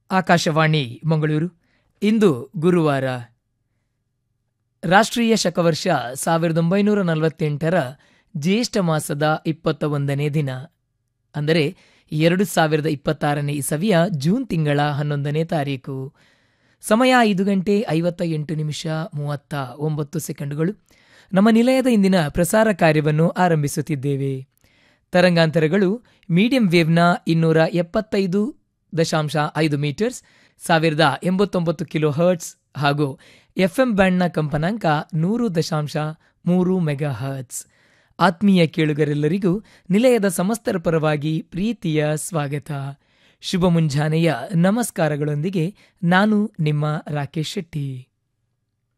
ಆಕಾಶವಾಣಿ ಮಂಗಳೂರು ಇಂದು ಗುರುವಾರ ರಾಷ್ಟ್ರೀಯ ಶಕವರ್ಷ ಸಾವಿರದ ಒಂಬೈನೂರ ನಲವತ್ತೆಂಟರ ಜ್ಯೇಷ್ಠ ಮಾಸದ ಇಪ್ಪತ್ತ ಒಂದನೇ ದಿನ ಅಂದರೆ ಎರಡು ಸಾವಿರದ ಇಪ್ಪತ್ತಾರನೇ ಇಸವಿಯ ಜೂನ್ ತಿಂಗಳ ಹನ್ನೊಂದನೇ ತಾರೀಕು ಸಮಯ ಐದು ಗಂಟೆ ಐವತ್ತ ಎಂಟು ನಿಮಿಷ ಮೂವತ್ತ ಒಂಬತ್ತು ಸೆಕೆಂಡುಗಳು ನಮ್ಮ ನಿಲಯದ ಇಂದಿನ ಪ್ರಸಾರ ಕಾರ್ಯವನ್ನು ಆರಂಭಿಸುತ್ತಿದ್ದೇವೆ ತರಂಗಾಂತರಗಳು ಮೀಡಿಯಂ ವೇವ್ನ ಇನ್ನೂರ ಎಪ್ಪತ್ತೈದು ದಶಾಂಶ ಐದು ಮೀಟರ್ಸ್ ಸಾವಿರದ ಎಂಬತ್ತೊಂಬತ್ತು ಕಿಲೋ ಹರ್ಟ್ಸ್ ಹಾಗೂ ಎಫ್ಎಂ ಬ್ಯಾಂಡ್ನ ಕಂಪನಾಂಕ ನೂರು ದಶಾಂಶ ಮೂರು ಮೆಗಾ ಹರ್ಟ್ಸ್ ಆತ್ಮೀಯ ಕೇಳುಗರೆಲ್ಲರಿಗೂ ನಿಲಯದ ಸಮಸ್ತರ ಪರವಾಗಿ ಪ್ರೀತಿಯ ಸ್ವಾಗತ ಶುಭ ಮುಂಜಾನೆಯ ನಮಸ್ಕಾರಗಳೊಂದಿಗೆ ನಾನು ನಿಮ್ಮ ರಾಕೇಶ್ ಶೆಟ್ಟಿ